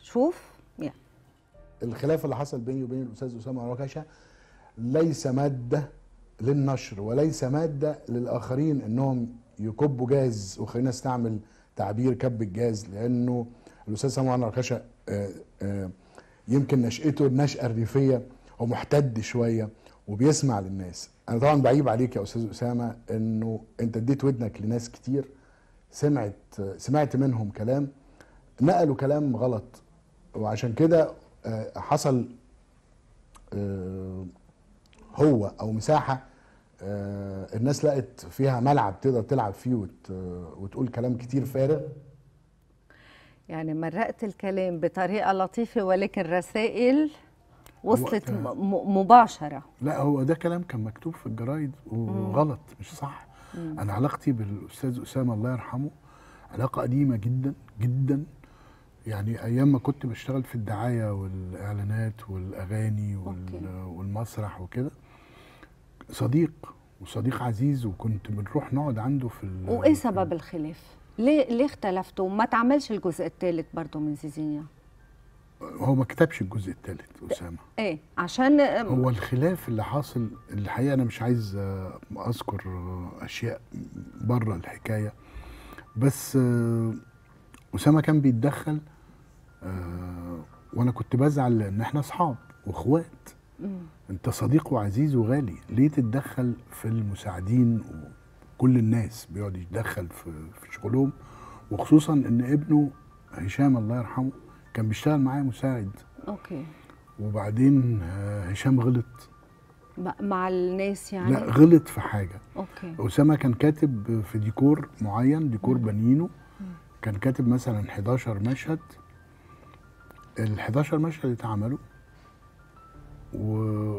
شوف يعني الخلاف اللي حصل بيني وبين الاستاذ اسامه عركشه ليس ماده للنشر وليس ماده للاخرين انهم يكبوا جاز وخلينا استعمل تعبير كب الجاز لانه الاستاذ سامع عركشه آه، آه، يمكن نشأته النشأة الريفية ومحتد شوية وبيسمع للناس انا طبعا بعيب عليك يا استاذ اسامه انه انت اديت ودنك لناس كتير سمعت سمعت منهم كلام نقلوا كلام غلط وعشان كده آه، حصل آه، هو او مساحه آه، الناس لقت فيها ملعب تقدر تلعب فيه وت- وتقول كلام كتير فارغ يعني مرقت الكلام بطريقه لطيفه ولكن رسائل وصلت هو- م- م- مباشره لا هو ده كلام كان مكتوب في الجرايد وغلط مش صح انا علاقتي بالاستاذ اسامه الله يرحمه علاقه قديمه جدا جدا يعني ايام ما كنت بشتغل في الدعايه والاعلانات والاغاني وال- والمسرح وكده صديق وصديق عزيز وكنت بنروح نقعد عنده في ال- وايه سبب الخلاف ليه ليه اختلفتوا ما تعملش الجزء الثالث برضه من زيزينيا هو ما كتبش الجزء الثالث اسامه ايه عشان هو الخلاف اللي حاصل الحقيقه انا مش عايز آه، اذكر آه، اشياء بره الحكايه بس آه، اسامه كان بيتدخل آه، وانا كنت بزعل لان احنا اصحاب واخوات انت صديق وعزيز وغالي ليه تتدخل في المساعدين وكل الناس بيقعد يتدخل في في شغلهم وخصوصا ان ابنه هشام الله يرحمه كان بيشتغل معايا مساعد اوكي وبعدين آه، هشام غلط م- مع الناس يعني لا غلط في حاجه اوكي اسامه كان كاتب في ديكور معين ديكور بنينه كان كاتب مثلا 11 مشهد ال 11 مشهد اتعملوا و...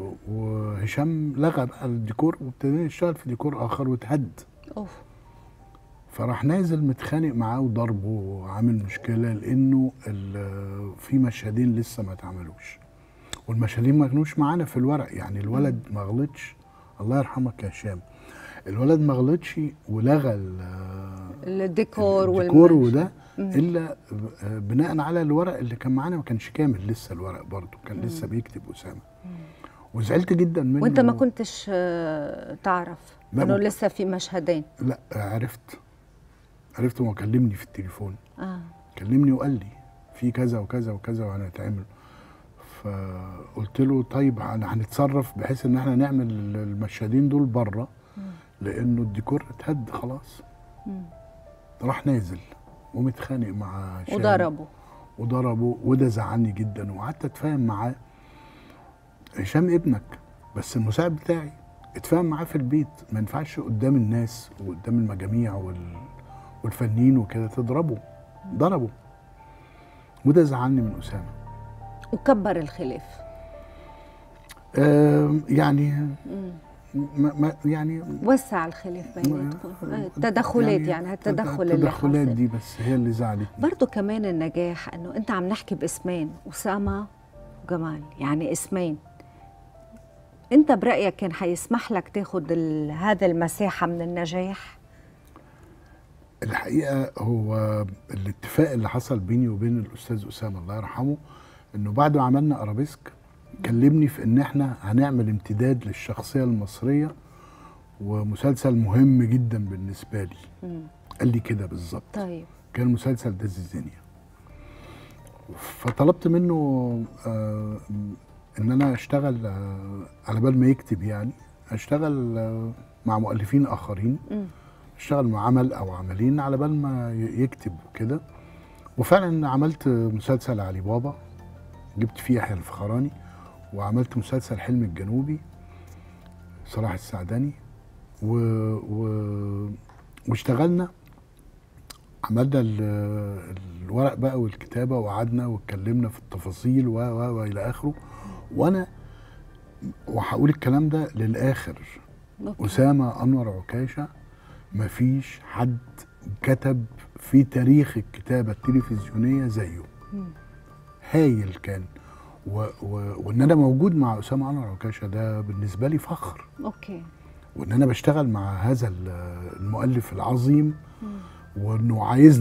وهشام لغى بقى الديكور وابتدينا نشتغل في ديكور اخر واتهد اوف فراح نازل متخانق معاه وضربه وعامل مشكله لانه ال- في مشهدين لسه ما اتعملوش والمشهدين ما كانوش معانا في الورق يعني الولد ما غلطش الله يرحمك يا هشام الولد ما غلطش ولغى ال- الديكور الديكور والمنش. وده الا ب- بناء على الورق اللي كان معانا ما كانش كامل لسه الورق برضه كان لسه بيكتب اسامه وزعلت جدا منه وانت ما كنتش آه، تعرف لا، انه ما- لسه في مشهدين لا عرفت عرفت وهو كلمني في التليفون اه كلمني وقال لي في كذا وكذا وكذا وهنتعمل فقلت له طيب هن- هنتصرف بحيث ان احنا نعمل المشهدين دول بره لانه الديكور اتهد خلاص راح نازل ومتخانق مع هشام وضربوا وضربه وده زعلني جدا وقعدت اتفاهم معاه هشام ابنك بس المساعد بتاعي اتفاهم معاه في البيت ما ينفعش قدام الناس وقدام المجاميع وال... والفنيين وكده تضربه ضربه وده زعلني من اسامه وكبر الخلاف آم، يعني ما ما يعني وسع الخلاف بيناتكم آه، التدخلات يعني هالتدخل اللي التدخلات حاصل دي بس هي اللي زعلتني برضه كمان النجاح انه انت عم نحكي باسمين اسامه وجمال يعني اسمين انت برايك كان حيسمح لك تاخد ال- هذا المساحه من النجاح الحقيقه هو الاتفاق اللي حصل بيني وبين الاستاذ اسامه الله يرحمه انه بعد ما عملنا ارابيسك كلمني في ان احنا هنعمل امتداد للشخصيه المصريه ومسلسل مهم جدا بالنسبه لي قال لي كده بالظبط طيب كان المسلسل ده زيزينيا فطلبت منه آه ان انا اشتغل آه على بال ما يكتب يعني اشتغل آه مع مؤلفين اخرين اشتغل مع عمل او عملين على بال ما ي- يكتب وكده وفعلا عملت مسلسل علي بابا جبت فيه يحيى الفخراني وعملت مسلسل حلم الجنوبي صلاح السعدني و... و... واشتغلنا عملنا ال- الورق بقى والكتابه وقعدنا واتكلمنا في التفاصيل و و والى اخره وانا وهقول الكلام ده للاخر أوكي. اسامه انور عكاشه مفيش حد كتب في تاريخ الكتابه التلفزيونيه زيه هايل كان و و وان انا موجود مع اسامه انور عكاشه ده بالنسبه لي فخر اوكي وان انا بشتغل مع هذا ال- المؤلف العظيم وانه عايزني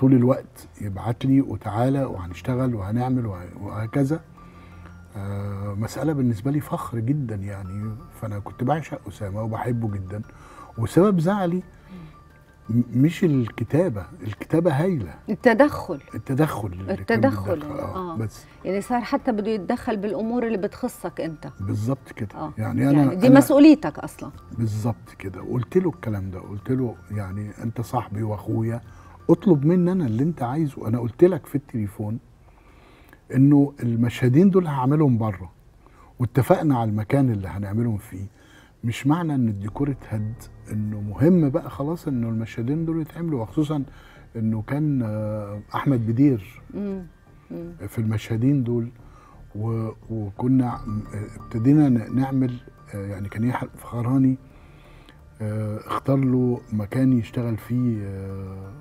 طول الوقت يبعت لي وتعالى وهنشتغل وهنعمل وه- وهكذا آه، مسألة بالنسبة لي فخر جدا يعني فأنا كنت بعشق أسامة وبحبه جدا وسبب زعلي م- مش الكتابة الكتابة هايلة التدخل التدخل اللي كان التدخل، بيتدخل. آه. آه. بس يعني صار حتى بده يتدخل بالامور اللي بتخصك انت بالظبط كده اه يعني أنا يعني دي أنا مسؤوليتك اصلا بالظبط كده وقلت له الكلام ده قلت له يعني انت صاحبي واخويا اطلب مني انا اللي انت عايزه انا قلت لك في التليفون انه المشهدين دول هعملهم بره واتفقنا على المكان اللي هنعملهم فيه مش معنى ان الديكور اتهد انه مهم بقى خلاص انه المشهدين دول يتعملوا وخصوصا انه كان آه، احمد بدير مم. مم. في المشهدين دول و... وكنا ابتدينا ن- نعمل آه، يعني كان يحيى الفخراني آه، اختار له مكان يشتغل فيه آه،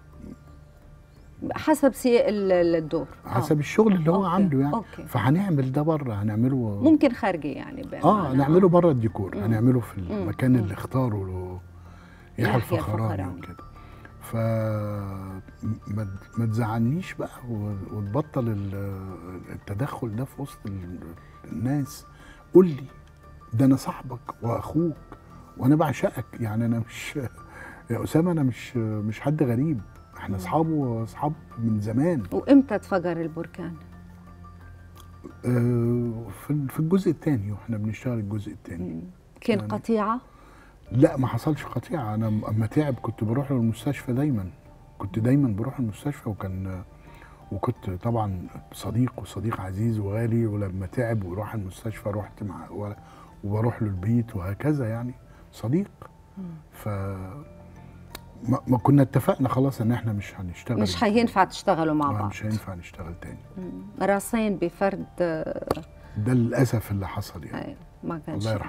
حسب سياق ال- ال- الدور آه. حسب الشغل اللي هو أوكي، عنده يعني أوكي. فهنعمل ده بره هنعمله ممكن خارجي يعني بمعنى اه نعمله بره الديكور مم. هنعمله في مم. المكان مم. اللي اختاره له يحيى يحيى الفخراني الفخراني. وكده ف ما ما تزعلنيش بقى و- وتبطل ال- التدخل ده في وسط ال- الناس قول لي ده انا صاحبك واخوك وانا بعشقك يعني انا مش يا اسامه انا مش مش حد غريب احنا اصحاب واصحاب من زمان وامتى تفجر البركان؟ آه، في في الجزء الثاني واحنا بنشتغل الجزء الثاني مم. كان يعني- قطيعه لا ما حصلش قطيعة أنا أما تعب كنت بروح له المستشفى دايما كنت دايما بروح المستشفى وكان وكنت طبعا صديق وصديق عزيز وغالي ولما تعب وراح المستشفى رحت مع و- وبروح له البيت وهكذا يعني صديق ف ما, ما كنا اتفقنا خلاص ان احنا مش هنشتغل مش هينفع تشتغلوا مع آه، بعض مش هينفع نشتغل تاني مم. راسين بفرد آه، ده للاسف اللي حصل يعني أيوة، ما كانش الله يرحمه